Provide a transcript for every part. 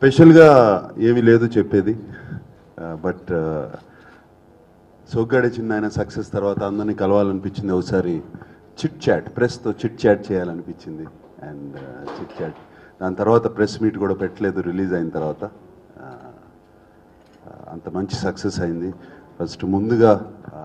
స్పెషల్గా ఏమీ లేదు చెప్పేది బట్ సోగ్గాడే చిన్న ఆయన సక్సెస్ తర్వాత అందరినీ కలవాలనిపించింది ఒకసారి చిట్ చాట్ ప్రెస్తో చిట్ చాట్ చేయాలనిపించింది అండ్ చిట్ చాట్ దాని తర్వాత ప్రెస్ మీట్ కూడా పెట్టలేదు రిలీజ్ అయిన తర్వాత ఆ, ఆ, అంత మంచి సక్సెస్ అయింది ఫస్ట్ ముందుగా ఆ,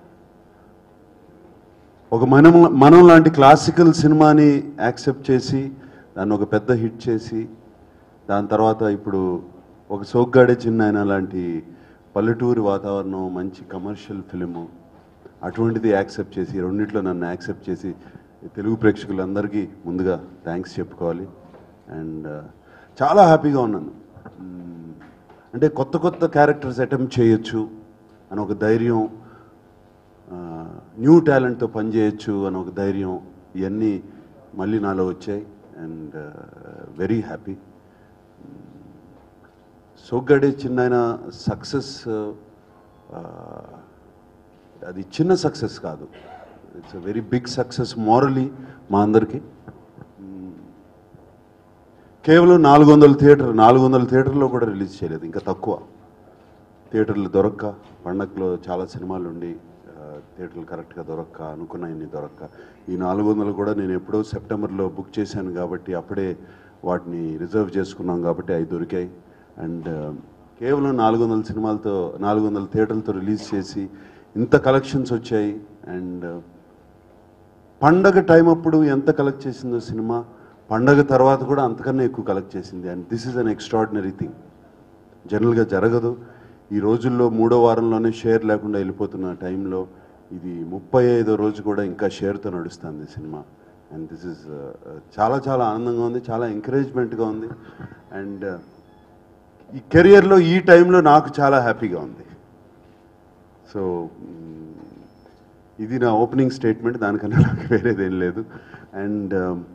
ఒక మనం మనం లాంటి క్లాసికల్ సినిమాని యాక్సెప్ట్ చేసి దాన్ని ఒక పెద్ద హిట్ చేసి దాని తర్వాత ఇప్పుడు ఒక సోగ్గాడే చిన్న ఆయన లాంటి పల్లెటూరి వాతావరణం మంచి కమర్షియల్ ఫిలిము అటువంటిది యాక్సెప్ట్ చేసి రెండిట్లో నన్ను యాక్సెప్ట్ చేసి తెలుగు ప్రేక్షకులందరికీ ముందుగా థ్యాంక్స్ చెప్పుకోవాలి అండ్ చాలా హ్యాపీగా ఉన్నాను మ్మ్. అంటే కొత్త కొత్త క్యారెక్టర్స్ అటెంప్ట్ చేయొచ్చు అని ఒక ధైర్యం న్యూ టాలెంట్తో పనిచేయచ్చు అని ఒక ధైర్యం ఇవన్నీ మళ్ళీ నాలో వచ్చాయి అండ్ వెరీ హ్యాపీ సోగ్గాడే చిన్న సక్సెస్ అది చిన్న సక్సెస్ కాదు it's a very big success morally మా అందరికీ కేవలం నాలుగు వందల థియేటర్ నాలుగు వందల థియేటర్లో కూడా రిలీజ్ చేయలేదు ఇంకా తక్కువ థియేటర్లు దొరక్క పండగలో చాలా సినిమాలు ఉండి ఆ, థియేటర్లు కరెక్ట్గా దొరక్క అనుకున్నాయన్ని దొరక్క ఈ నాలుగు వందలు కూడా నేను ఎప్పుడో సెప్టెంబర్లో బుక్ చేశాను కాబట్టి అప్పుడే వాటిని రిజర్వ్ చేసుకున్నాం కాబట్టి అవి దొరికాయి అండ్ కేవలం నాలుగు వందల సినిమాలతో నాలుగు వందల థియేటర్లతో రిలీజ్ చేసి ఇంత కలెక్షన్స్ వచ్చాయి అండ్ పండగ టైం అప్పుడు ఎంత కలెక్ట్ చేసిందో సినిమా పండగ తర్వాత కూడా అంతకన్నా ఎక్కువ కలెక్ట్ చేసింది and this is an extraordinary thing జనరల్గా జరగదు ఈ రోజుల్లో మూడో వారంలోనే షేర్ లేకుండా వెళ్ళిపోతున్న టైంలో ఇది ముప్పై ఐదో రోజు కూడా ఇంకా షేర్తో నడుస్తుంది సినిమా అండ్ దిస్ ఇస్ చాలా చాలా ఆనందంగా ఉంది చాలా ఎంకరేజ్మెంట్గా ఉంది అండ్ ఈ కెరియర్లో ఈ టైంలో నాకు చాలా హ్యాపీగా ఉంది సో ఇది నా ఓపెనింగ్ స్టేట్మెంట్ దానికన్నా నాకు వేరేదేం లేదు అండ్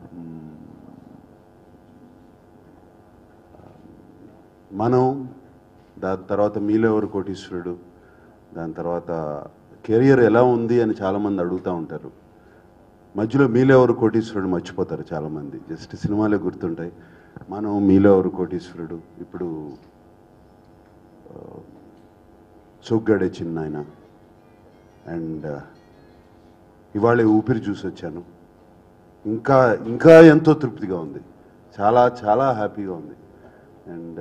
మనం దాని తర్వాత మీలో ఎవరు కోటీశ్వరుడు దాని తర్వాత కెరియర్ ఎలా ఉంది అని చాలామంది అడుగుతూ ఉంటారు మధ్యలో మీలో ఎవరు కోటీశ్వరుడు మర్చిపోతారు చాలామంది జస్ట్ సినిమాలే గుర్తుంటాయి మనం మీలో ఎవరు కోటీశ్వరుడు ఇప్పుడు సోగ్గాడే చిన్న ఆయన అండ్ ఇవాళ ఊపిరి చూసి వచ్చాను ఇంకా ఇంకా ఎంతో తృప్తిగా ఉంది చాలా చాలా హ్యాపీగా ఉంది అండ్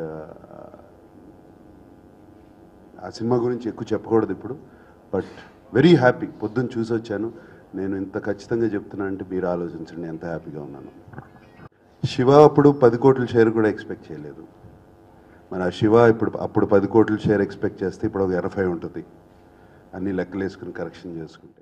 ఆ సినిమా గురించి ఎక్కువ చెప్పకూడదు ఇప్పుడు బట్ వెరీ హ్యాపీ పొద్దున్న చూసి వచ్చాను నేను ఇంత ఖచ్చితంగా చెప్తున్నా అంటే మీరు ఆలోచించండి ఎంత హ్యాపీగా ఉన్నాను శివ అప్పుడు పది కోట్ల షేర్ కూడా ఎక్స్పెక్ట్ చేయలేదు మరి ఆ శివ ఇప్పుడు అప్పుడు పది కోట్ల షేర్ ఎక్స్పెక్ట్ చేస్తే ఇప్పుడు ఒక ఎనభై ఉంటుంది అన్ని లెక్కలు వేసుకుని కరెక్షన్ చేసుకుంటే